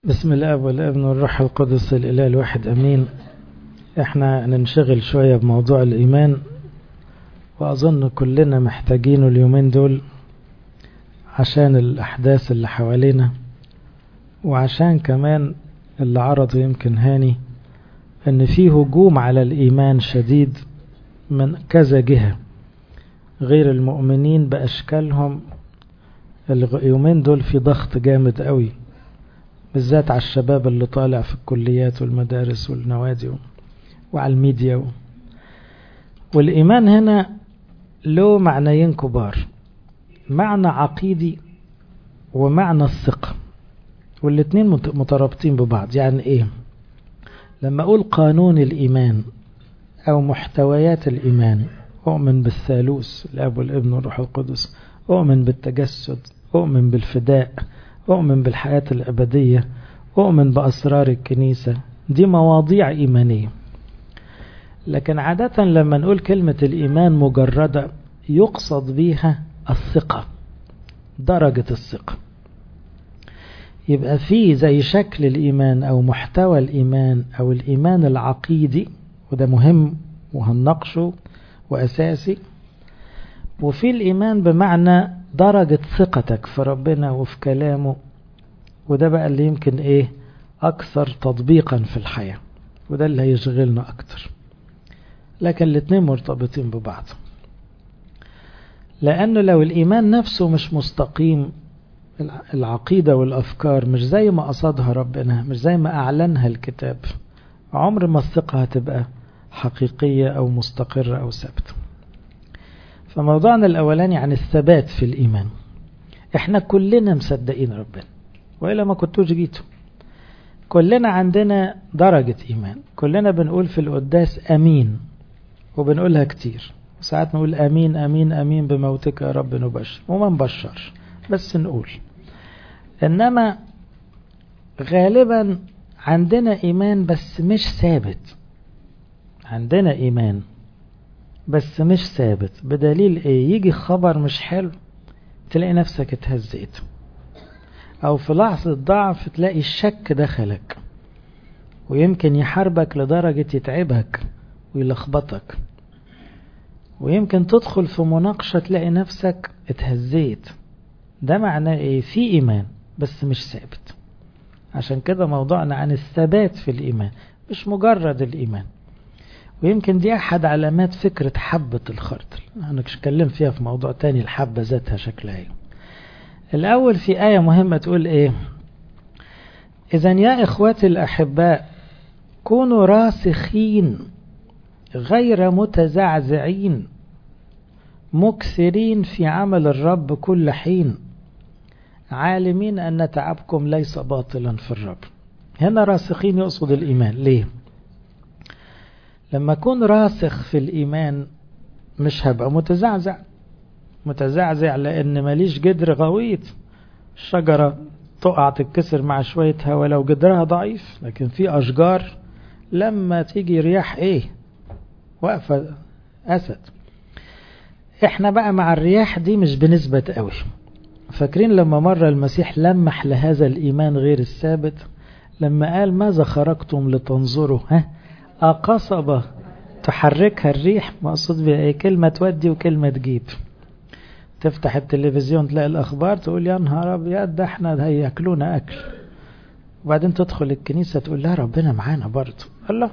بسم الله والابن والروح القدس الإله الواحد أمين احنا ننشغل شوية بموضوع الإيمان وأظن كلنا محتاجينه اليومين دول عشان الأحداث اللي حوالينا وعشان كمان اللي عرضه يمكن هاني ان في هجوم على الإيمان شديد من كذا جهة غير المؤمنين بأشكالهم اليومين دول في ضغط جامد قوي بالذات على الشباب اللي طالع في الكليات والمدارس والنوادي وعلى الميديا والإيمان هنا له معنيين كبار معنى عقيدي ومعنى الثقة والاتنين مترابطين ببعض يعني ايه لما اقول قانون الإيمان أو محتويات الإيمان أؤمن بالثالوث الأب والابن والروح القدس أؤمن بالتجسد أؤمن بالفداء أؤمن بالحياة الأبدية أؤمن بأسرار الكنيسة دي مواضيع إيمانية لكن عادة لما نقول كلمة الإيمان مجردة يقصد بيها الثقة درجة الثقة يبقى في زي شكل الإيمان أو محتوى الإيمان أو الإيمان العقيدي وده مهم وهنناقشه وأساسي وفي الإيمان بمعنى درجة ثقتك في ربنا وفي كلامه وده بقى اللي يمكن إيه أكثر تطبيقا في الحياة وده اللي هيشغلنا أكتر لكن الاتنين مرتبطين ببعض لأنه لو الإيمان نفسه مش مستقيم العقيدة والأفكار مش زي ما قصدها ربنا مش زي ما أعلنها الكتاب عمر ما الثقة هتبقى حقيقية أو مستقرة أو ثابتة فموضوعنا الأولاني عن الثبات في الإيمان احنا كلنا مصدقين ربنا وإلا ما كنتوش جيتوا كلنا عندنا درجة إيمان كلنا بنقول في القداس أمين وبنقولها كتير ساعات نقول أمين أمين أمين بموتك يا رب نبشر وما نبشرش بس نقول إنما غالبا عندنا إيمان بس مش ثابت عندنا إيمان بس مش ثابت بدليل إيه يجي خبر مش حلو تلاقي نفسك اتهزيت أو في لحظة ضعف تلاقي الشك دخلك ويمكن يحاربك لدرجة يتعبك ويلخبطك ويمكن تدخل في مناقشة تلاقي نفسك اتهزيت ده معناه ايه في ايمان بس مش ثابت عشان كده موضوعنا عن الثبات في الايمان مش مجرد الايمان ويمكن دي احد علامات فكرة حبة الخردل انا اتكلم فيها في موضوع تاني الحبة ذاتها شكلها ايه الاول في اية مهمة تقول ايه اذا يا اخواتي الاحباء كونوا راسخين غير متزعزعين مكثرين في عمل الرب كل حين عالمين أن تعبكم ليس باطلا في الرب هنا راسخين يقصد الإيمان ليه لما أكون راسخ في الإيمان مش هبقى متزعزع متزعزع لأن ماليش جدر غويط الشجرة تقع تتكسر مع شوية هوا لو جدرها ضعيف لكن في أشجار لما تيجي رياح إيه واقفة أسد احنا بقى مع الرياح دي مش بنثبت قوي فاكرين لما مرة المسيح لمح لهذا الإيمان غير الثابت لما قال ماذا خرجتم لتنظروا ها أقصبة تحركها الريح مقصود بها ايه كلمة تودي وكلمة تجيب تفتح التلفزيون تلاقي الأخبار تقول يا نهار أبيض ده احنا هياكلونا أكل وبعدين تدخل الكنيسة تقول لا ربنا معانا برضه الله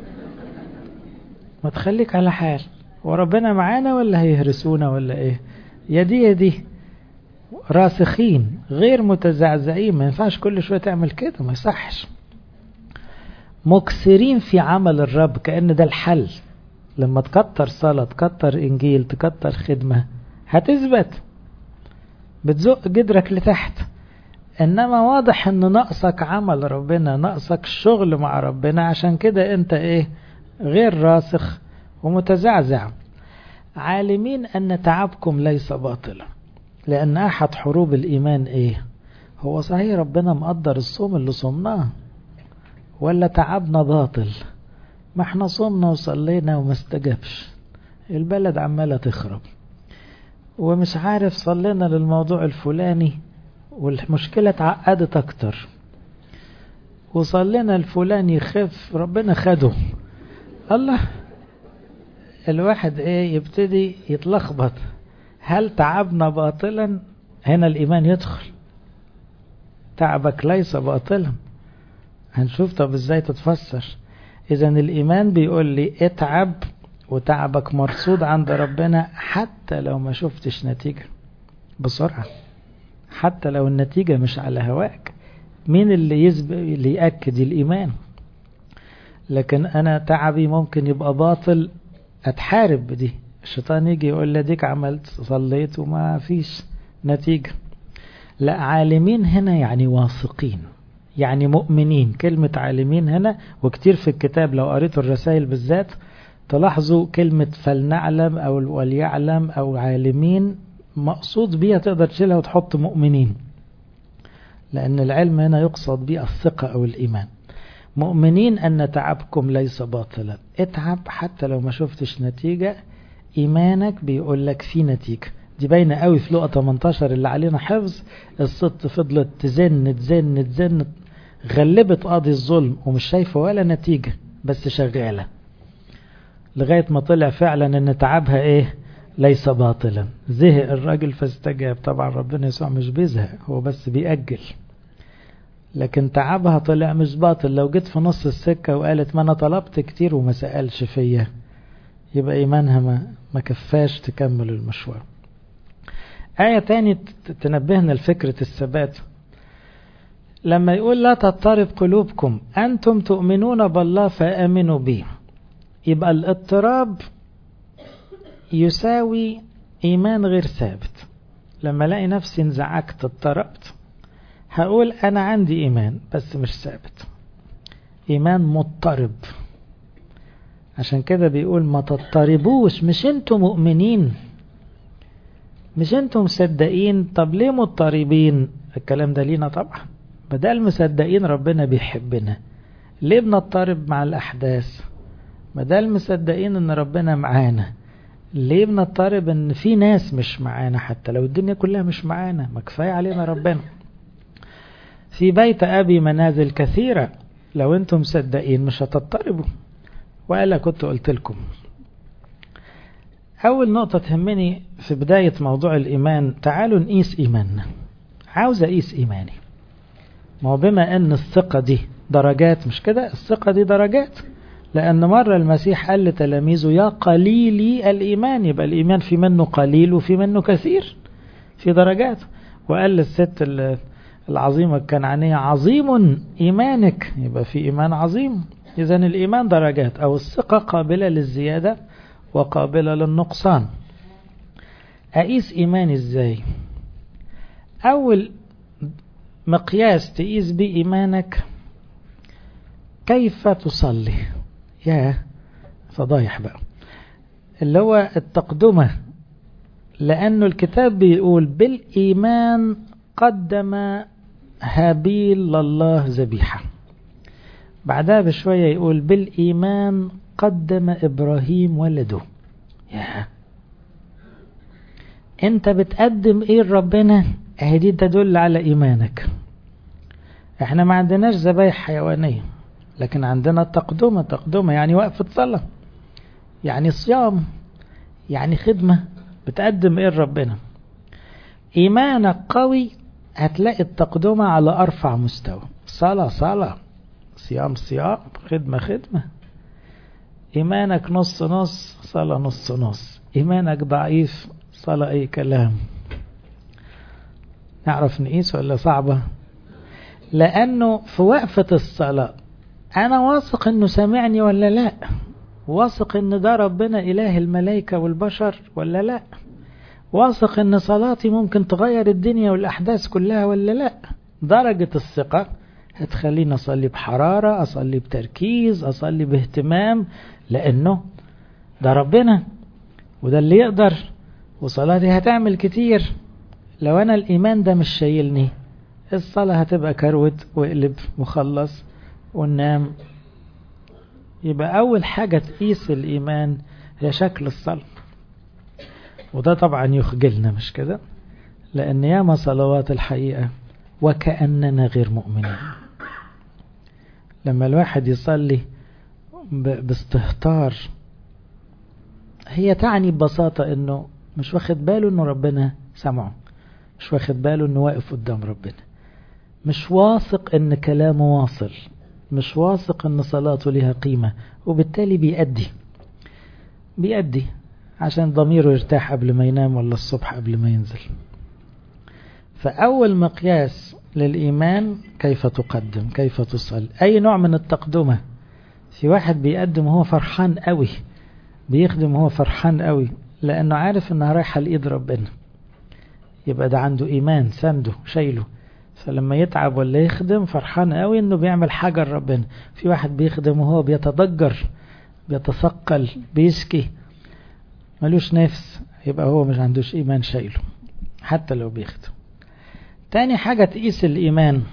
ما تخليك على حال وربنا معانا ولا هيهرسونا ولا ايه يا دي يا دي راسخين غير متزعزعين ما ينفعش كل شوية تعمل كده ما يصحش مكسرين في عمل الرب كأن ده الحل لما تكتر صلاة تكتر إنجيل تكتر خدمة هتثبت بتزق جدرك لتحت إنما واضح إن ناقصك عمل ربنا ناقصك شغل مع ربنا عشان كده أنت إيه غير راسخ ومتزعزع عالمين أن تعبكم ليس باطلا لأن أحد حروب الإيمان إيه هو صحيح ربنا مقدر الصوم اللي صمناه ولا تعبنا باطل ما احنا صمنا وصلينا وما استجابش البلد عمالة تخرب ومش عارف صلينا للموضوع الفلاني والمشكلة اتعقدت أكتر وصلينا الفلان يخف ربنا خده الله الواحد ايه يبتدي يتلخبط هل تعبنا باطلا هنا الايمان يدخل تعبك ليس باطلا هنشوف طب ازاي تتفسر اذا الايمان بيقول لي اتعب وتعبك مرصود عند ربنا حتى لو ما شفتش نتيجة بسرعة حتى لو النتيجة مش على هواك مين اللي يسبق اللي يأكد الإيمان لكن أنا تعبي ممكن يبقى باطل أتحارب بدي الشيطان يجي يقول لي ديك عملت صليت وما فيش نتيجة لا عالمين هنا يعني واثقين يعني مؤمنين كلمة عالمين هنا وكتير في الكتاب لو قريتوا الرسائل بالذات تلاحظوا كلمة فلنعلم أو وليعلم أو عالمين مقصود بيها تقدر تشيلها وتحط مؤمنين لأن العلم هنا يقصد به الثقة أو الإيمان مؤمنين أن تعبكم ليس باطلا اتعب حتى لو ما شفتش نتيجة إيمانك بيقول لك في نتيجة دي باينة قوي في لقطة 18 اللي علينا حفظ الست فضلت تزن تزن تزن غلبت قاضي الظلم ومش شايفة ولا نتيجة بس شغالة لغاية ما طلع فعلا ان تعبها ايه ليس باطلا زهق الراجل فاستجاب طبعا ربنا يسوع مش بيزهق هو بس بيأجل لكن تعبها طلع مش باطل لو جيت في نص السكة وقالت ما انا طلبت كتير وما سألش فيا يبقى ايمانها ما, ما كفاش تكمل المشوار آية تاني تنبهنا لفكرة الثبات لما يقول لا تضطرب قلوبكم أنتم تؤمنون بالله فآمنوا بي يبقى الاضطراب يساوي إيمان غير ثابت لما الاقي نفسي انزعجت اضطربت هقول أنا عندي إيمان بس مش ثابت إيمان مضطرب عشان كده بيقول ما تضطربوش مش انتوا مؤمنين مش انتوا مصدقين طب ليه مضطربين الكلام ده لينا طبعا بدل مصدقين ربنا بيحبنا ليه بنضطرب مع الأحداث بدل مصدقين ان ربنا معانا ليه بنضطرب ان في ناس مش معانا حتى لو الدنيا كلها مش معانا ما كفايه علينا ربنا في بيت ابي منازل كثيره لو انتم مصدقين مش هتضطربوا والا كنت قلت لكم اول نقطه تهمني في بدايه موضوع الايمان تعالوا نقيس ايماننا عاوز اقيس ايماني ما هو بما ان الثقه دي درجات مش كده الثقه دي درجات لأن مرة المسيح قال لتلاميذه يا قليلي الإيمان يبقى الإيمان في منه قليل وفي منه كثير في درجات وقال للست العظيمة الكنعانية عظيم إيمانك يبقى في إيمان عظيم إذا الإيمان درجات أو الثقة قابلة للزيادة وقابلة للنقصان أقيس إيماني إزاي أول مقياس تقيس بيه إيمانك كيف تصلي يا فضايح بقى اللي هو التقدمة لأنه الكتاب بيقول بالإيمان قدم هابيل لله ذبيحة بعدها بشوية يقول بالإيمان قدم إبراهيم ولده يا أنت بتقدم إيه لربنا أهي دي تدل على إيمانك احنا ما عندناش ذبايح حيوانيه لكن عندنا تقدمة تقدمة يعني وقفة صلاة يعني صيام يعني خدمة بتقدم ايه لربنا ايمانك قوي هتلاقي التقدمة على ارفع مستوى صلاة صلاة صيام صيام خدمة خدمة ايمانك نص نص صلاة نص نص ايمانك ضعيف صلاة اي كلام نعرف نقيس ولا صعبة لانه في وقفة الصلاة أنا واثق إنه سامعني ولا لا واثق إن ده ربنا إله الملائكة والبشر ولا لا واثق إن صلاتي ممكن تغير الدنيا والأحداث كلها ولا لا درجة الثقة هتخليني أصلي بحرارة أصلي بتركيز أصلي باهتمام لأنه ده ربنا وده اللي يقدر وصلاتي هتعمل كتير لو أنا الإيمان ده مش شايلني الصلاة هتبقى كروت واقلب وخلص وننام يبقى أول حاجة تقيس الإيمان هي شكل الصلاة وده طبعا يخجلنا مش كده لأن ياما صلوات الحقيقة وكأننا غير مؤمنين لما الواحد يصلي باستهتار هي تعني ببساطة انه مش واخد باله انه ربنا سمعه مش واخد باله انه واقف قدام ربنا مش واثق ان كلامه واصل مش واثق ان صلاته لها قيمة وبالتالي بيأدي بيأدي عشان ضميره يرتاح قبل ما ينام ولا الصبح قبل ما ينزل فأول مقياس للإيمان كيف تقدم كيف تصل أي نوع من التقدمة في واحد بيقدم وهو فرحان قوي بيخدم وهو فرحان قوي لأنه عارف أنها رايحة لإيد ربنا يبقى ده عنده إيمان سنده شايله فلما يتعب ولا يخدم فرحان قوي انه بيعمل حاجة لربنا في واحد بيخدم وهو بيتضجر بيتثقل بيشكي ملوش نفس يبقى هو مش عندوش ايمان شايله حتى لو بيخدم تاني حاجة تقيس الايمان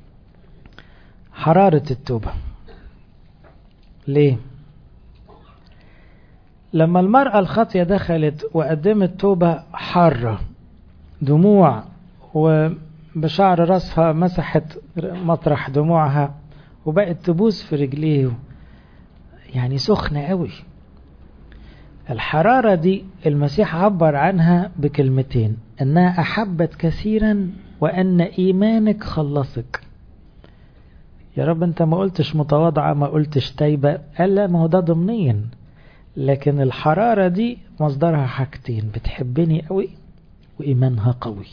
حرارة التوبة ليه لما المرأة الخاطية دخلت وقدمت توبة حارة دموع و بشعر راسها مسحت مطرح دموعها وبقت تبوس في رجليه يعني سخنة قوي الحرارة دي المسيح عبر عنها بكلمتين أنها أحبت كثيرا وأن إيمانك خلصك يا رب أنت ما قلتش متواضعة ما قلتش تايبة قال لا ما هو ده ضمنيا لكن الحرارة دي مصدرها حاجتين بتحبني قوي وإيمانها قوي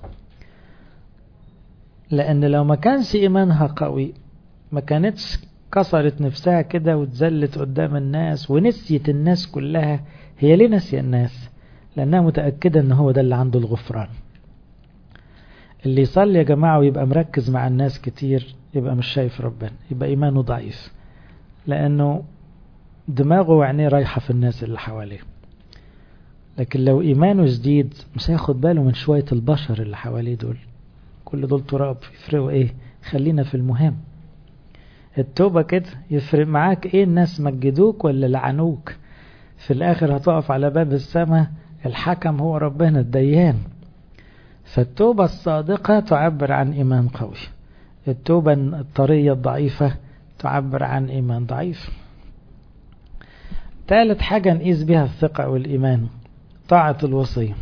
لأن لو ما كانش إيمانها قوي ما كانتش كسرت نفسها كده واتذلت قدام الناس ونسيت الناس كلها هي ليه ناسية الناس لأنها متأكدة أن هو ده اللي عنده الغفران اللي يصلي يا جماعة ويبقى مركز مع الناس كتير يبقى مش شايف ربنا يبقى إيمانه ضعيف لأنه دماغه وعينيه رايحة في الناس اللي حواليه لكن لو إيمانه جديد مش هياخد باله من شوية البشر اللي حواليه دول كل دول تراب يفرقوا ايه خلينا في المهم التوبة كده يفرق معاك ايه الناس مجدوك ولا لعنوك في الاخر هتقف على باب السماء الحكم هو ربنا الديان فالتوبة الصادقة تعبر عن ايمان قوي التوبة الطرية الضعيفة تعبر عن ايمان ضعيف ثالث حاجة نقيس بها الثقة والإيمان طاعة الوصية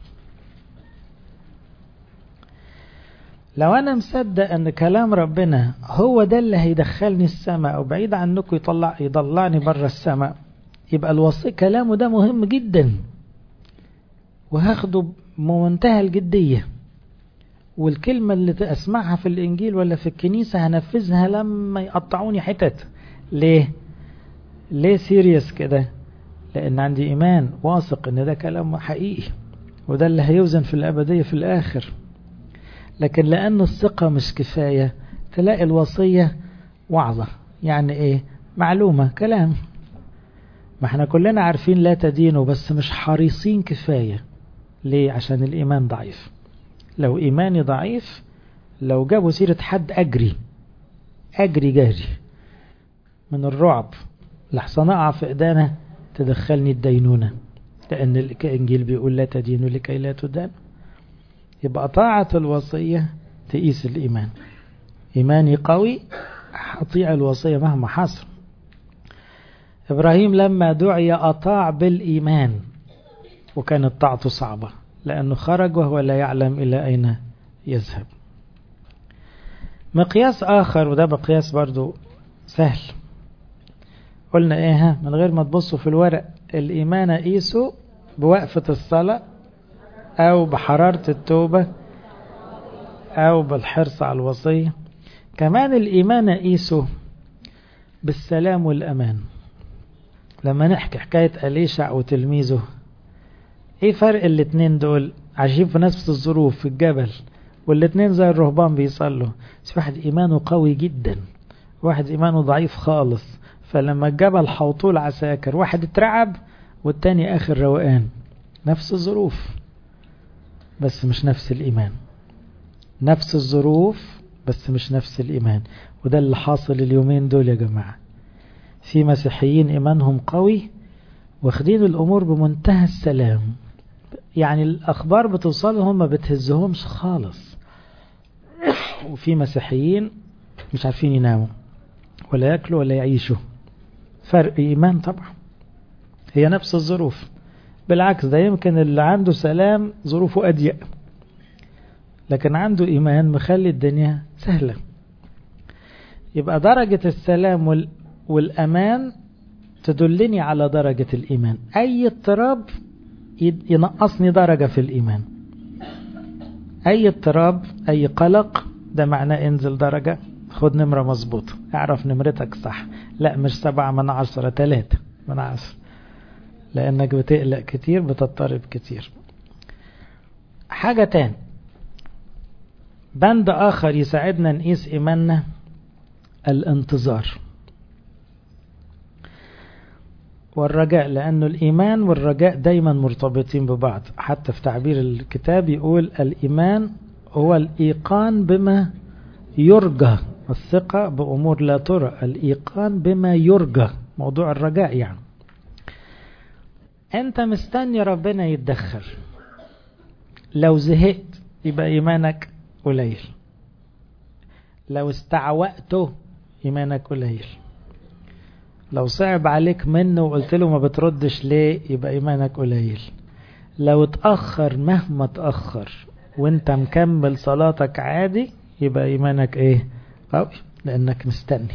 لو أنا مصدق أن كلام ربنا هو ده اللي هيدخلني السماء أو بعيد عنكم يطلع يطلعني بره السماء يبقى الوصي كلامه ده مهم جدا وهاخده بمنتهى الجدية والكلمة اللي أسمعها في الإنجيل ولا في الكنيسة هنفذها لما يقطعوني حتت ليه؟ ليه سيريس كده؟ لأن عندي إيمان واثق إن ده كلام حقيقي وده اللي هيوزن في الأبدية في الآخر لكن لأن الثقة مش كفاية تلاقي الوصية وعظة يعني ايه معلومة كلام ما احنا كلنا عارفين لا تدينوا بس مش حريصين كفاية ليه عشان الإيمان ضعيف لو إيماني ضعيف لو جابوا سيرة حد أجري أجري جاري من الرعب لحسن أقع في إيدانا تدخلني الدينونة لأن الإنجيل بيقول لا تدينوا لكي لا تدان يبقى طاعة الوصية تقيس الإيمان إيماني قوي أطيع الوصية مهما حصل إبراهيم لما دعي أطاع بالإيمان وكانت طاعته صعبة لأنه خرج وهو لا يعلم إلى أين يذهب مقياس آخر وده مقياس برضو سهل قلنا إيه من غير ما تبصوا في الورق الإيمان قيسه بوقفة الصلاة أو بحرارة التوبة أو بالحرص على الوصية كمان الإيمان قيسه بالسلام والأمان لما نحكي حكاية أليشع وتلميذه ايه فرق الاتنين دول عايشين في نفس الظروف في الجبل والاتنين زي الرهبان بيصلوا بس واحد ايمانه قوي جدا واحد ايمانه ضعيف خالص فلما الجبل حوطوه عساكر واحد اترعب والتاني اخر روقان نفس الظروف بس مش نفس الايمان نفس الظروف بس مش نفس الايمان وده اللي حاصل اليومين دول يا جماعه في مسيحيين ايمانهم قوي واخدين الامور بمنتهى السلام يعني الاخبار بتوصلهم ما بتهزهمش خالص وفي مسيحيين مش عارفين يناموا ولا ياكلوا ولا يعيشوا فرق إيمان طبعا هي نفس الظروف بالعكس ده يمكن اللي عنده سلام ظروفه أضيق لكن عنده إيمان مخلي الدنيا سهلة يبقى درجة السلام وال... والأمان تدلني على درجة الإيمان أي اضطراب ينقصني درجة في الإيمان أي اضطراب أي قلق ده معناه انزل درجة خد نمرة مظبوطة اعرف نمرتك صح لا مش سبعة من عشرة تلاتة من عشرة لأنك بتقلق كتير بتضطرب كتير حاجة تاني بند آخر يساعدنا نقيس إيماننا الانتظار والرجاء لأنه الإيمان والرجاء دايما مرتبطين ببعض حتى في تعبير الكتاب يقول الإيمان هو الإيقان بما يرجى الثقة بأمور لا ترى الإيقان بما يرجى موضوع الرجاء يعني أنت مستني ربنا يتدخل لو زهقت يبقى إيمانك قليل لو استعوأته إيمانك قليل لو صعب عليك منه وقلت له ما بتردش ليه يبقى إيمانك قليل لو اتأخر مهما اتأخر وانت مكمل صلاتك عادي يبقى إيمانك ايه قوي لأنك مستني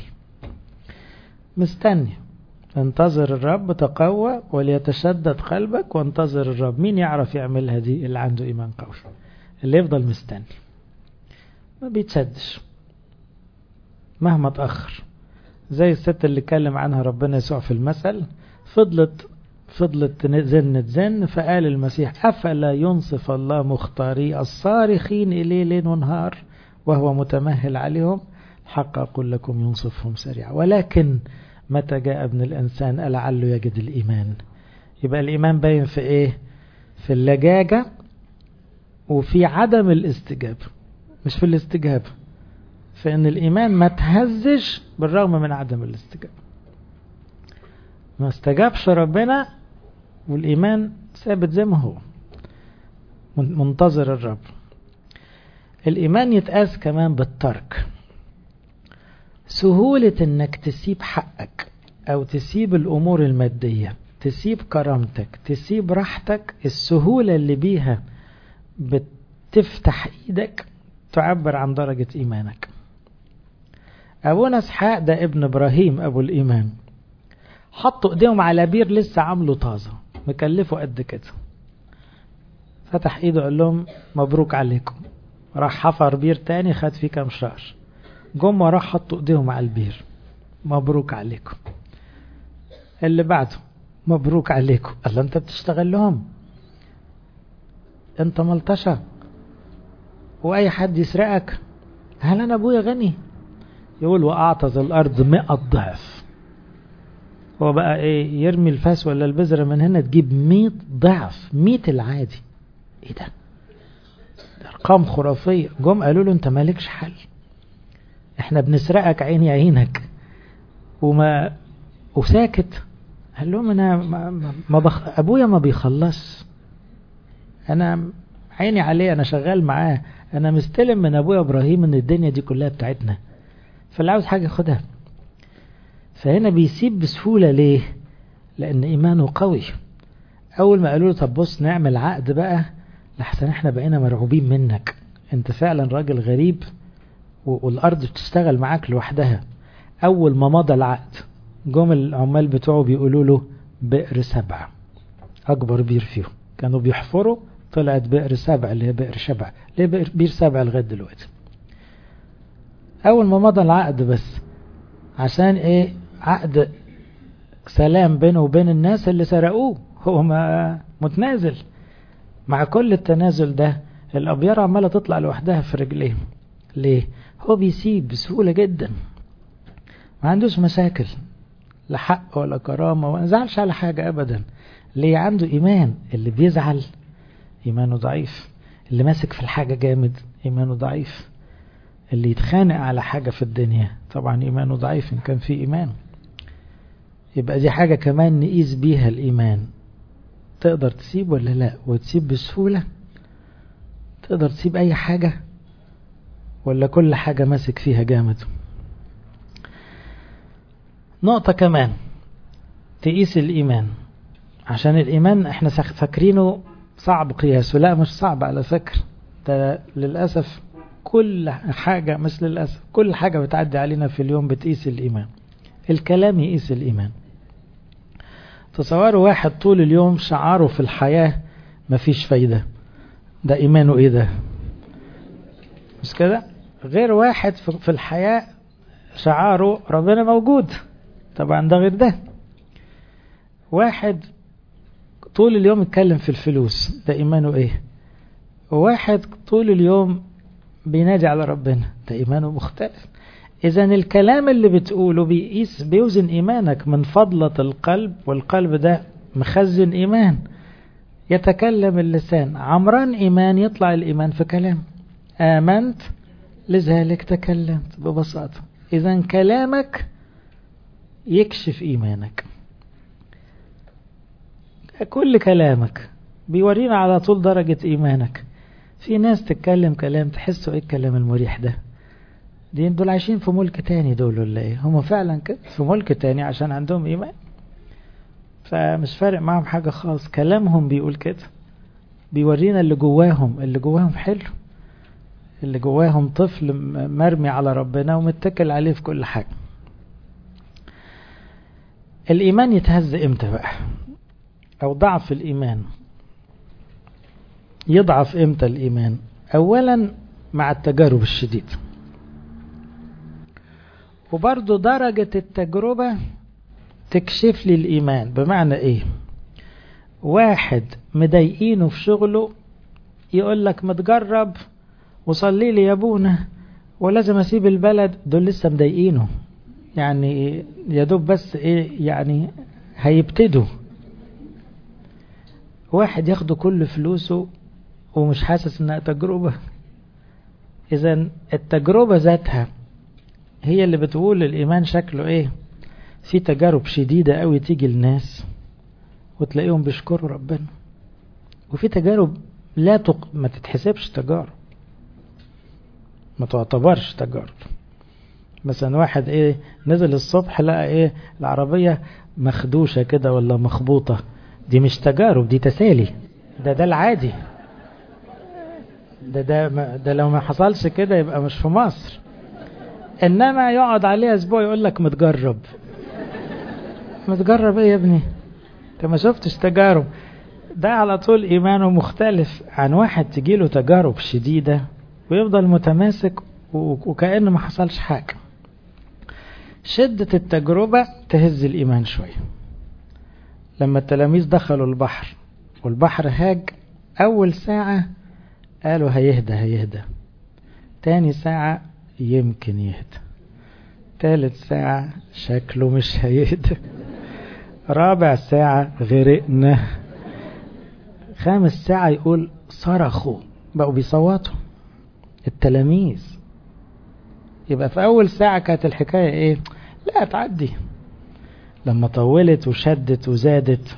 مستني انتظر الرب تقوى وليتشدد قلبك وانتظر الرب مين يعرف يعملها دي اللي عنده إيمان قوي اللي يفضل مستني ما بيتشدش مهما تأخر زي الست اللي اتكلم عنها ربنا يسوع في المثل فضلت فضلت تزن تزن فقال المسيح أفلا ينصف الله مختاري الصارخين إليه ليل ونهار وهو متمهل عليهم حق أقول لكم ينصفهم سريعا ولكن متى جاء ابن الإنسان ألعله يجد الإيمان يبقى الإيمان باين في إيه في اللجاجة وفي عدم الاستجابة مش في الاستجابة فإن الإيمان ما تهزش بالرغم من عدم الاستجابة ما استجابش ربنا والإيمان ثابت زي ما هو منتظر الرب الإيمان يتقاس كمان بالترك سهولة انك تسيب حقك او تسيب الامور المادية تسيب كرامتك تسيب راحتك السهولة اللي بيها بتفتح ايدك تعبر عن درجة ايمانك ابونا اسحاق ده ابن ابراهيم ابو الايمان حطوا ايديهم على بير لسه عامله طازة مكلفه قد كده فتح ايده قال لهم مبروك عليكم راح حفر بير تاني خد فيه كام شهر جم وراه حطوا ايديهم على البير مبروك عليكم اللي بعده مبروك عليكم الله انت بتشتغل لهم انت ملطشة واي حد يسرقك هل انا ابويا غني يقول واعطز الارض مئة ضعف هو بقى ايه يرمي الفاس ولا البذرة من هنا تجيب مئة ضعف مئة العادي ايه ده ارقام خرافية جم قالوا له انت مالكش حل احنا بنسرقك عيني عينك وما وساكت قال لهم انا ما, ما بخ... ابويا ما بيخلص انا عيني عليه انا شغال معاه انا مستلم من ابويا ابراهيم ان الدنيا دي كلها بتاعتنا فاللي عاوز حاجه خدها فهنا بيسيب بسهوله ليه لان ايمانه قوي اول ما قالوا له طب بص نعمل عقد بقى لحسن احنا بقينا مرعوبين منك انت فعلا راجل غريب والارض بتشتغل معاك لوحدها اول ما مضى العقد جم العمال بتوعه بيقولوا له بئر سبع اكبر بير فيهم كانوا بيحفروا طلعت بئر سبع اللي هي بئر شبع ليه بئر بير سبع لغايه دلوقتي اول ما مضى العقد بس عشان ايه عقد سلام بينه وبين الناس اللي سرقوه هو ما متنازل مع كل التنازل ده الابيار عماله تطلع لوحدها في رجليه ليه هو بيسيب بسهولة جدا ما عندوش مشاكل لا حق ولا كرامة وما زعلش على حاجة أبدا ليه عنده إيمان اللي بيزعل إيمانه ضعيف اللي ماسك في الحاجة جامد إيمانه ضعيف اللي يتخانق على حاجة في الدنيا طبعا إيمانه ضعيف إن كان في إيمان يبقى دي حاجة كمان نقيس بيها الإيمان تقدر تسيب ولا لا وتسيب بسهولة تقدر تسيب أي حاجة ولا كل حاجة ماسك فيها جامد نقطة كمان تقيس الإيمان عشان الإيمان احنا فاكرينه صعب قياسه لا مش صعب على فكرة ده للأسف كل حاجة مش للأسف كل حاجة بتعدي علينا في اليوم بتقيس الإيمان الكلام يقيس الإيمان تصوروا واحد طول اليوم شعاره في الحياة مفيش فايدة ده إيمانه إيه ده مش كده غير واحد في الحياة شعاره ربنا موجود طبعا ده غير ده واحد طول اليوم يتكلم في الفلوس ده إيمانه إيه وواحد طول اليوم بينادي على ربنا ده إيمانه مختلف إذا الكلام اللي بتقوله بيقيس بيوزن إيمانك من فضلة القلب والقلب ده مخزن إيمان يتكلم اللسان عمران إيمان يطلع الإيمان في كلام آمنت لذلك تكلمت ببساطة إذا كلامك يكشف إيمانك كل كلامك بيورينا على طول درجة إيمانك في ناس تتكلم كلام تحسوا إيه الكلام المريح ده دي دول عايشين في ملك تاني دول ولا إيه هم فعلا كده في ملك تاني عشان عندهم إيمان فمش فارق معهم حاجة خالص كلامهم بيقول كده بيورينا اللي جواهم اللي جواهم حلو اللي جواهم طفل مرمي على ربنا ومتكل عليه في كل حاجة الإيمان يتهز إمتى بقى أو ضعف الإيمان يضعف إمتى الإيمان أولا مع التجارب الشديدة وبرضو درجة التجربة تكشف لي الإيمان بمعنى إيه واحد مضايقينه في شغله يقول لك متجرب وصلي لي يا ابونا ولازم اسيب البلد دول لسه مضايقينه يعني يا دوب بس ايه يعني هيبتدوا واحد ياخدوا كل فلوسه ومش حاسس انها تجربة اذا التجربة ذاتها هي اللي بتقول الايمان شكله ايه في تجارب شديدة قوي تيجي الناس وتلاقيهم بيشكروا ربنا وفي تجارب لا تق... ما تتحسبش تجارب ما تعتبرش تجارب مثلا واحد ايه نزل الصبح لقى ايه العربية مخدوشة كده ولا مخبوطة دي مش تجارب دي تسالي ده ده العادي ده ده ده لو ما حصلش كده يبقى مش في مصر انما يقعد عليه اسبوع يقول لك متجرب متجرب ايه يا ابني انت ما شفتش تجارب ده على طول ايمانه مختلف عن واحد تجيله تجارب شديدة ويفضل متماسك وكأنه ما حصلش حاجة شدة التجربة تهز الإيمان شوية لما التلاميذ دخلوا البحر والبحر هاج أول ساعة قالوا هيهدى هيهدى تاني ساعة يمكن يهدى تالت ساعة شكله مش هيهدى رابع ساعة غرقنا خامس ساعة يقول صرخوا بقوا بيصوتوا التلاميذ يبقى في أول ساعة كانت الحكاية إيه لا تعدي لما طولت وشدت وزادت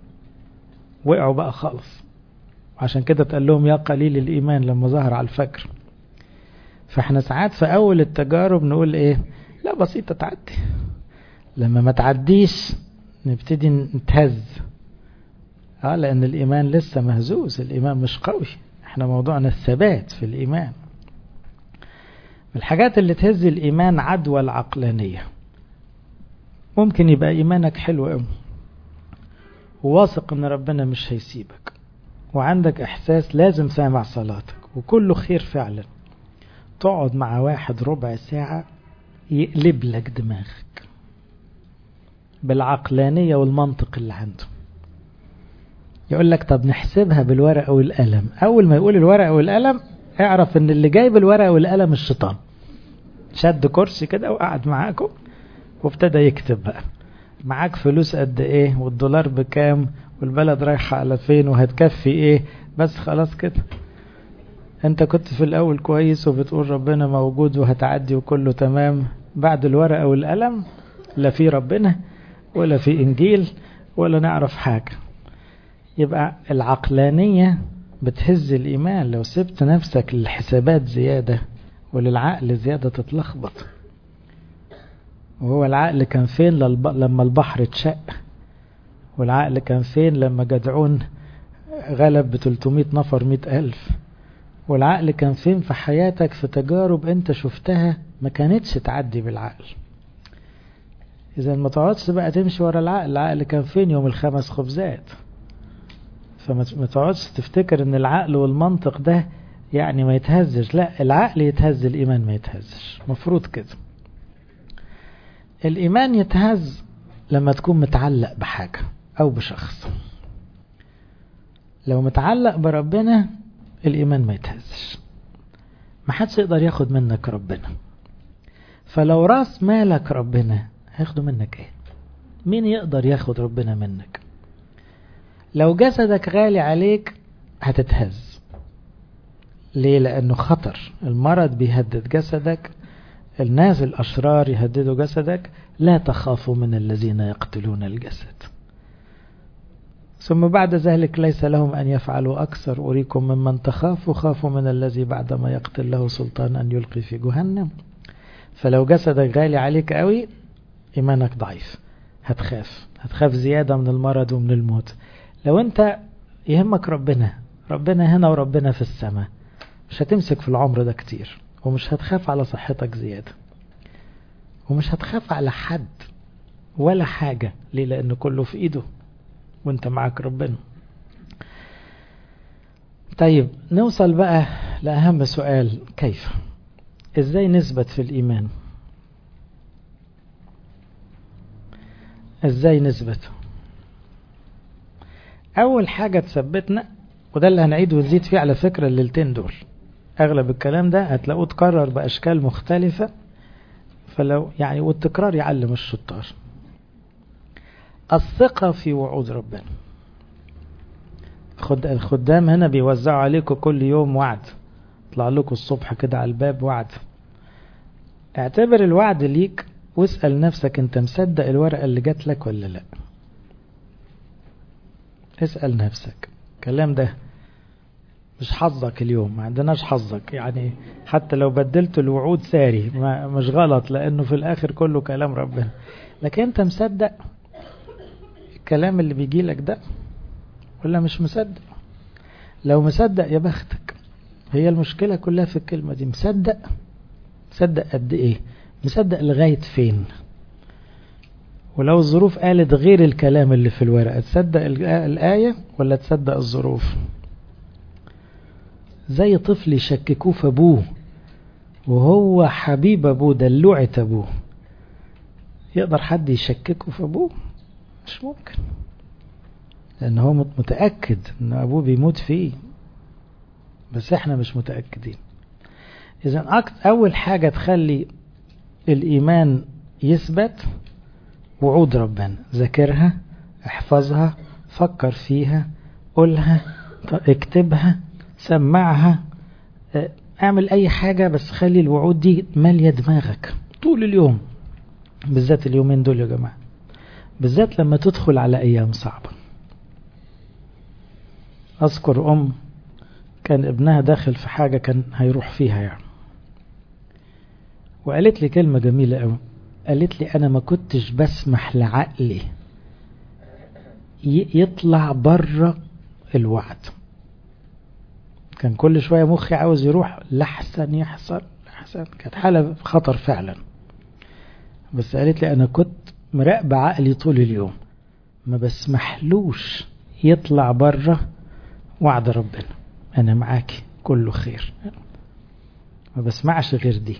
وقعوا بقى خالص عشان كده اتقال لهم يا قليل الإيمان لما ظهر على الفجر فاحنا ساعات في أول التجارب نقول إيه لا بسيطة تعدي لما ما تعديش نبتدي نتهز اه لأن الإيمان لسه مهزوز الإيمان مش قوي احنا موضوعنا الثبات في الإيمان الحاجات اللي تهز الإيمان عدوى العقلانية ممكن يبقى إيمانك حلو قوي وواثق ان ربنا مش هيسيبك وعندك احساس لازم سامع صلاتك وكله خير فعلا تقعد مع واحد ربع ساعة يقلب لك دماغك بالعقلانية والمنطق اللي عنده يقول لك طب نحسبها بالورقة والقلم أول ما يقول الورقة والقلم اعرف ان اللي جايب الورقة والقلم الشيطان شد كرسي كده وقعد معاكم وابتدى يكتب بقى معاك فلوس قد ايه والدولار بكام والبلد رايحة على فين وهتكفي ايه بس خلاص كده انت كنت في الاول كويس وبتقول ربنا موجود وهتعدي وكله تمام بعد الورقة والقلم لا في ربنا ولا في انجيل ولا نعرف حاجة يبقى العقلانية بتهز الإيمان لو سبت نفسك للحسابات زيادة وللعقل زيادة تتلخبط وهو العقل كان فين للب... لما البحر اتشق والعقل كان فين لما جدعون غلب ب 300 نفر 100 ألف والعقل كان فين في حياتك في تجارب انت شفتها ما كانتش تعدي بالعقل اذا ما تقعدش بقى تمشي ورا العقل العقل كان فين يوم الخمس خبزات فما تقعدش تفتكر ان العقل والمنطق ده يعني ما يتهزش لا العقل يتهز الايمان ما يتهزش مفروض كده الايمان يتهز لما تكون متعلق بحاجة او بشخص لو متعلق بربنا الايمان ما يتهزش ما حدش يقدر ياخد منك ربنا فلو راس مالك ربنا هياخده منك ايه مين يقدر ياخد ربنا منك لو جسدك غالي عليك هتتهز ليه لانه خطر المرض بيهدد جسدك الناس الاشرار يهددوا جسدك لا تخافوا من الذين يقتلون الجسد ثم بعد ذلك ليس لهم أن يفعلوا أكثر أريكم ممن تخافوا خافوا من الذي بعدما يقتل له سلطان أن يلقي في جهنم فلو جسدك غالي عليك قوي إيمانك ضعيف هتخاف هتخاف زيادة من المرض ومن الموت لو أنت يهمك ربنا ربنا هنا وربنا في السماء مش هتمسك في العمر ده كتير ومش هتخاف على صحتك زيادة ومش هتخاف على حد ولا حاجة ليه لأنه كله في إيده وانت معك ربنا طيب نوصل بقى لأهم سؤال كيف ازاي نثبت في الإيمان ازاي نثبت أول حاجة تثبتنا وده اللي هنعيد ونزيد فيه على فكرة الليلتين دول أغلب الكلام ده هتلاقوه اتكرر بأشكال مختلفة فلو يعني والتكرار يعلم الشطار الثقة في وعود ربنا خد الخدام هنا بيوزعوا عليكم كل يوم وعد يطلع لكم الصبح كده على الباب وعد اعتبر الوعد ليك واسأل نفسك انت مصدق الورقة اللي جات لك ولا لا اسأل نفسك الكلام ده مش حظك اليوم ما عندناش حظك يعني حتى لو بدلت الوعود ساري ما مش غلط لانه في الاخر كله كلام ربنا لكن انت مصدق الكلام اللي بيجي لك ده ولا مش مصدق لو مصدق يا بختك هي المشكلة كلها في الكلمة دي مصدق مصدق قد ايه مصدق لغاية فين ولو الظروف قالت غير الكلام اللي في الورقة تصدق الآية ولا تصدق الظروف زي طفل يشككوه في أبوه وهو حبيب أبوه دلوعة أبوه يقدر حد يشككه في أبوه مش ممكن لأن هو متأكد أن أبوه بيموت فيه بس احنا مش متأكدين إذا أول حاجة تخلي الإيمان يثبت وعود ربنا ذاكرها احفظها فكر فيها قولها اكتبها سمعها اعمل اي حاجة بس خلي الوعود دي مالية دماغك طول اليوم بالذات اليومين دول يا جماعة بالذات لما تدخل على ايام صعبة اذكر ام كان ابنها داخل في حاجة كان هيروح فيها يعني وقالت لي كلمة جميلة قوي قالت لي انا ما كنتش بسمح لعقلي يطلع بره الوعد كان كل شوية مخي عاوز يروح لحسن يحصل لحسن كانت حالة خطر فعلا بس قالت لي انا كنت مراقبة عقلي طول اليوم ما بسمحلوش يطلع بره وعد ربنا انا معاكي كله خير ما بسمعش غير دي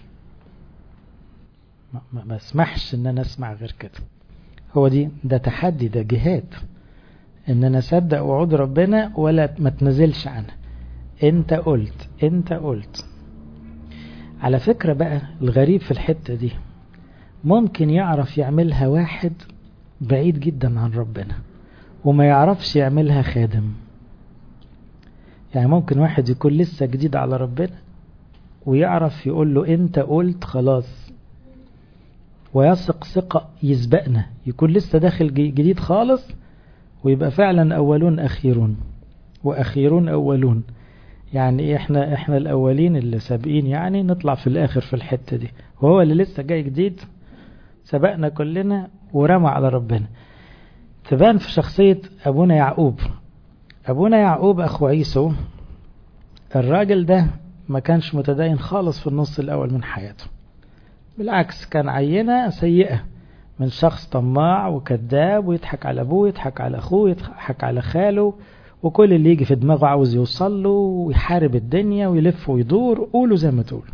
ما بسمحش ان انا اسمع غير كده هو دي ده تحدي ده جهاد ان انا اصدق وعود ربنا ولا ما تنزلش عنها انت قلت انت قلت على فكرة بقى الغريب في الحتة دي ممكن يعرف يعملها واحد بعيد جدا عن ربنا وما يعرفش يعملها خادم يعني ممكن واحد يكون لسه جديد على ربنا ويعرف يقول له انت قلت خلاص ويثق ثقة يسبقنا يكون لسه داخل جديد خالص ويبقى فعلا أولون أخيرون وأخيرون أولون يعني احنا احنا الأولين اللي سابقين يعني نطلع في الآخر في الحتة دي وهو اللي لسه جاي جديد سبقنا كلنا ورمى على ربنا تبان في شخصية أبونا يعقوب أبونا يعقوب أخو عيسو الراجل ده ما كانش متدين خالص في النص الأول من حياته بالعكس كان عينة سيئة من شخص طماع وكذاب ويضحك على أبوه يضحك على أخوه يضحك على خاله وكل اللي يجي في دماغه عاوز يوصل له ويحارب الدنيا ويلف ويدور قولوا زي ما تقول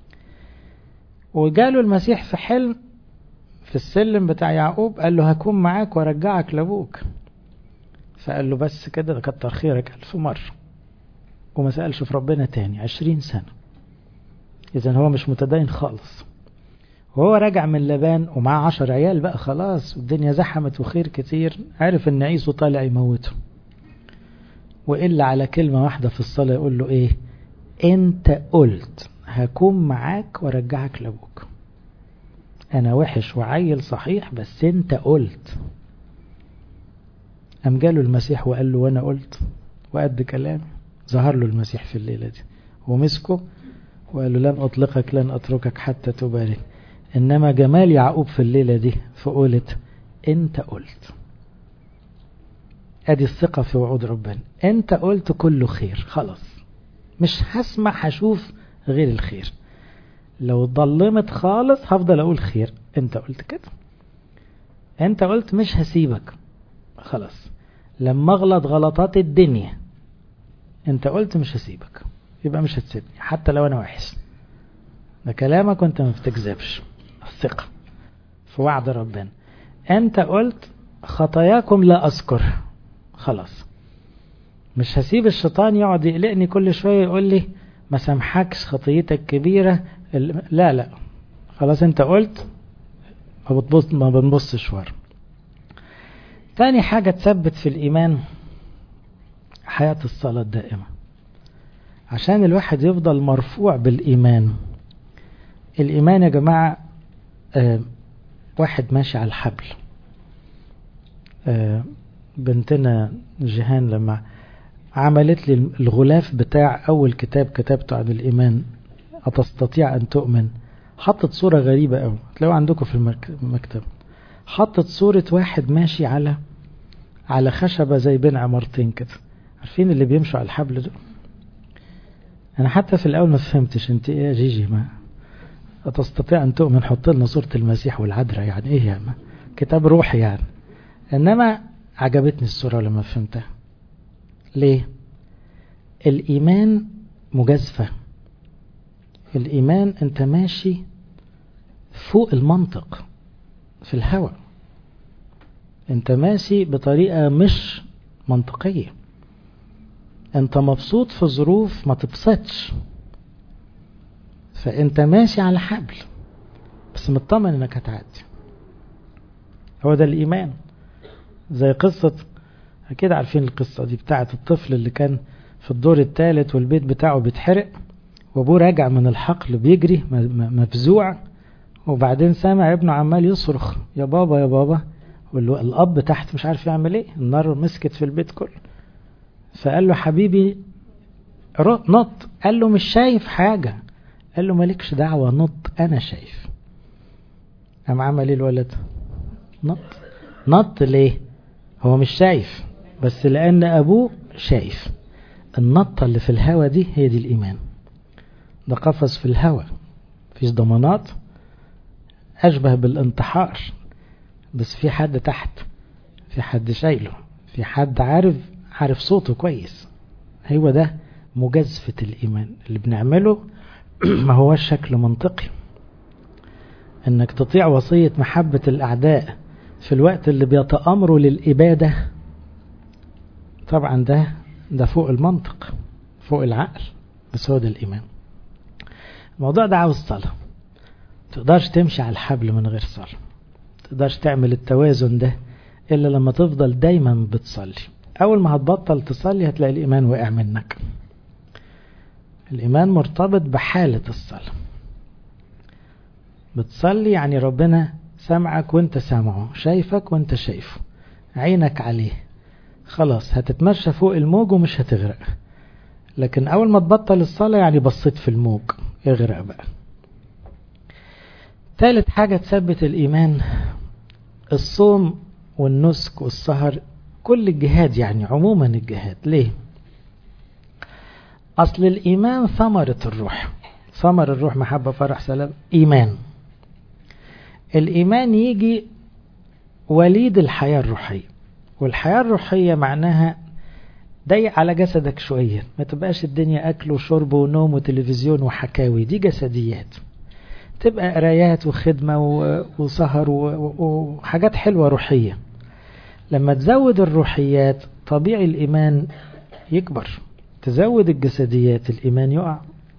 وجاله المسيح في حلم في السلم بتاع يعقوب قال له هكون معاك وارجعك لابوك فقال له بس كده ده كتر خيرك ألف مرة وما سألش في ربنا تاني عشرين سنة إذا هو مش متدين خالص وهو راجع من لبان ومعاه عشر عيال بقى خلاص والدنيا زحمت وخير كتير عارف ان عيسو طالع يموته وإلا على كلمة واحدة في الصلاة يقول له ايه انت قلت هكون معاك وارجعك لابوك انا وحش وعيل صحيح بس انت قلت قام جاله المسيح وقال له وانا قلت وقد كلامي ظهر له المسيح في الليلة دي ومسكه وقال له لن أطلقك لن أتركك حتى تبارك إنما جمال يعقوب في الليلة دي فقولت أنت قلت أدي الثقة في وعود ربنا أنت قلت كله خير خلاص مش هسمح أشوف غير الخير لو ضلمت خالص هفضل أقول خير أنت قلت كده أنت قلت مش هسيبك خلاص لما أغلط غلطات الدنيا أنت قلت مش هسيبك يبقى مش هتسيبني حتى لو أنا وحش ده كلامك وأنت ما بتكذبش الثقة في وعد ربنا أنت قلت خطاياكم لا أذكر خلاص مش هسيب الشيطان يقعد يقلقني كل شوية يقول لي ما سامحكش خطيتك كبيرة لا لا خلاص انت قلت ما بتبص ما بنبصش ورا تاني حاجة تثبت في الإيمان حياة الصلاة الدائمة عشان الواحد يفضل مرفوع بالإيمان الإيمان يا جماعة آه واحد ماشي على الحبل آه بنتنا جيهان لما عملت لي الغلاف بتاع أول كتاب كتبته عن الإيمان أتستطيع أن تؤمن حطت صورة غريبة أوي تلاقوها عندكم في المكتب حطت صورة واحد ماشي على على خشبة زي بين عمارتين كده عارفين اللي بيمشوا على الحبل دول أنا حتى في الأول ما فهمتش أنت إيه يا جيجي ما أتستطيع أن تؤمن حط لنا صورة المسيح والعذراء يعني إيه يعني كتاب روحي يعني إنما عجبتني الصورة لما فهمتها ليه الإيمان مجازفة الإيمان أنت ماشي فوق المنطق في الهواء أنت ماشي بطريقة مش منطقية أنت مبسوط في ظروف ما تبسطش فأنت ماشي على حبل بس مطمن أنك هتعدي هو ده الإيمان زي قصة أكيد عارفين القصة دي بتاعة الطفل اللي كان في الدور الثالث والبيت بتاعه بيتحرق وابوه راجع من الحقل بيجري مفزوع وبعدين سامع ابنه عمال يصرخ يا بابا يا بابا والاب تحت مش عارف يعمل ايه النار مسكت في البيت كله فقال له حبيبي نط قال له مش شايف حاجة قال له مالكش دعوة نط انا شايف قام عمل ايه الولد نط نط ليه هو مش شايف بس لان ابوه شايف النطة اللي في الهوا دي هي دي الايمان ده قفز في الهواء مفيش ضمانات أشبه بالانتحار بس في حد تحت في حد شايله في حد عارف عارف صوته كويس هو ده مجازفة الإيمان اللي بنعمله ما هو شكل منطقي انك تطيع وصية محبة الأعداء في الوقت اللي بيتأمروا للإبادة طبعا ده ده فوق المنطق فوق العقل بس هو ده الإيمان الموضوع ده عاوز صلاة تقدرش تمشي على الحبل من غير صلاة تقدرش تعمل التوازن ده إلا لما تفضل دايما بتصلي أول ما هتبطل تصلي هتلاقي الإيمان وقع منك الإيمان مرتبط بحالة الصلاة بتصلي يعني ربنا سمعك وانت سامعه شايفك وانت شايفه عينك عليه خلاص هتتمشى فوق الموج ومش هتغرق لكن أول ما تبطل الصلاة يعني بصيت في الموج اغرق بقى ثالث حاجة تثبت الإيمان الصوم والنسك والسهر كل الجهاد يعني عموما الجهاد ليه أصل الإيمان ثمرة الروح ثمر الروح محبة فرح سلام إيمان الإيمان يجي وليد الحياة الروحية والحياة الروحية معناها ضيق على جسدك شوية ما تبقاش الدنيا أكل وشرب ونوم وتلفزيون وحكاوي دي جسديات تبقى قرايات وخدمة وسهر وحاجات حلوة روحية لما تزود الروحيات طبيعي الإيمان يكبر تزود الجسديات الإيمان يقع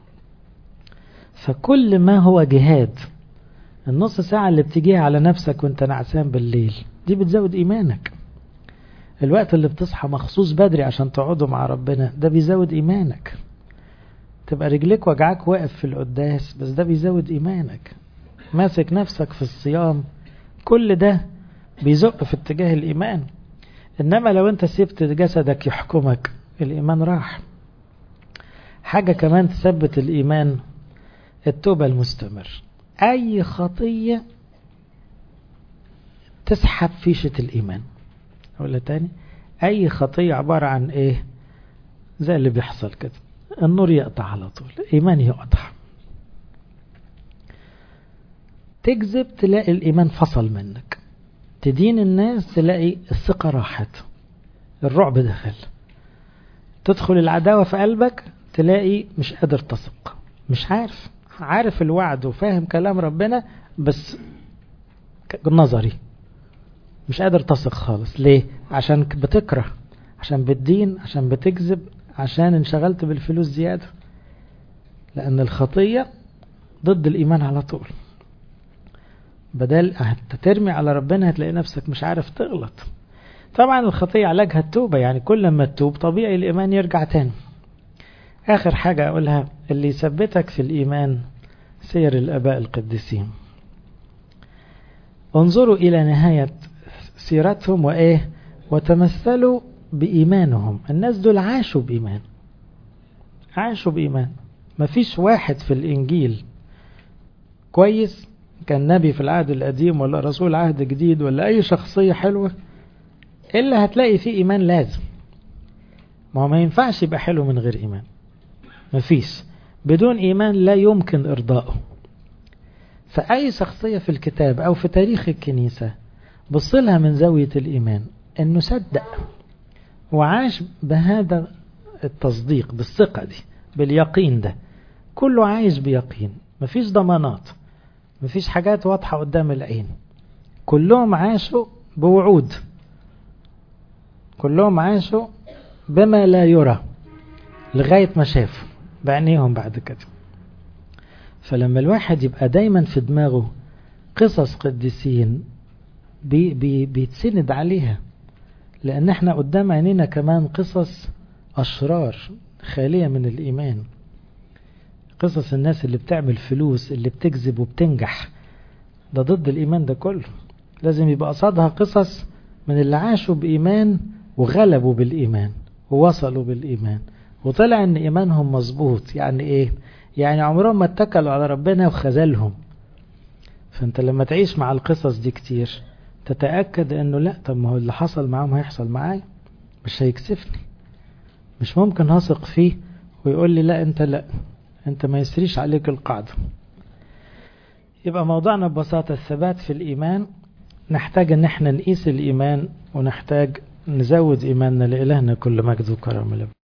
فكل ما هو جهاد النص ساعة اللي بتجيها على نفسك وانت نعسان بالليل دي بتزود إيمانك الوقت اللي بتصحى مخصوص بدري عشان تقعدوا مع ربنا ده بيزود إيمانك تبقى رجليك وجعك واقف في القداس بس ده بيزود إيمانك ماسك نفسك في الصيام كل ده بيزق في اتجاه الإيمان إنما لو أنت سبت جسدك يحكمك الإيمان راح حاجة كمان تثبت الإيمان التوبة المستمر أي خطية تسحب فيشة الإيمان ولا تاني أي خطية عبارة عن إيه زي اللي بيحصل كده النور يقطع على طول الإيمان يقطع تكذب تلاقي الإيمان فصل منك تدين الناس تلاقي الثقة راحت الرعب دخل تدخل العداوة في قلبك تلاقي مش قادر تثق مش عارف عارف الوعد وفاهم كلام ربنا بس نظري مش قادر تثق خالص ليه عشان بتكره عشان بتدين عشان بتكذب عشان انشغلت بالفلوس زيادة لأن الخطية ضد الإيمان على طول بدل ترمي على ربنا هتلاقي نفسك مش عارف تغلط طبعا الخطية علاجها التوبة يعني كل ما تتوب طبيعي الإيمان يرجع تاني آخر حاجة أقولها اللي يثبتك في الإيمان سير الأباء القديسين انظروا إلى نهاية سيرتهم وإيه وتمثلوا بإيمانهم الناس دول عاشوا بإيمان عاشوا بإيمان مفيش واحد في الإنجيل كويس كان نبي في العهد القديم ولا رسول عهد جديد ولا أي شخصية حلوة إلا هتلاقي فيه إيمان لازم ما هو ما ينفعش يبقى حلو من غير إيمان مفيش بدون إيمان لا يمكن إرضائه فأي شخصية في الكتاب أو في تاريخ الكنيسة بصلها من زاوية الإيمان أنه صدق وعاش بهذا التصديق بالثقة دي باليقين ده كله عايش بيقين مفيش ضمانات مفيش حاجات واضحة قدام العين كلهم عاشوا بوعود كلهم عاشوا بما لا يرى لغاية ما شافوا بعينيهم بعد كده فلما الواحد يبقى دايما في دماغه قصص قديسين بي بي بيتسند عليها لأن احنا قدام عينينا كمان قصص أشرار خالية من الإيمان قصص الناس اللي بتعمل فلوس اللي بتكذب وبتنجح ده ضد الإيمان ده كله لازم يبقى قصادها قصص من اللي عاشوا بإيمان وغلبوا بالإيمان ووصلوا بالإيمان وطلع ان ايمانهم مظبوط يعني ايه يعني عمرهم ما اتكلوا على ربنا وخذلهم فانت لما تعيش مع القصص دي كتير تتأكد انه لا طب ما هو اللي حصل معاهم هيحصل معايا مش هيكسفني مش ممكن هثق فيه ويقول لي لا انت لا انت ما يسريش عليك القاعدة يبقى موضوعنا ببساطة الثبات في الإيمان نحتاج ان احنا نقيس الإيمان ونحتاج نزود إيماننا لإلهنا كل مجد وكرم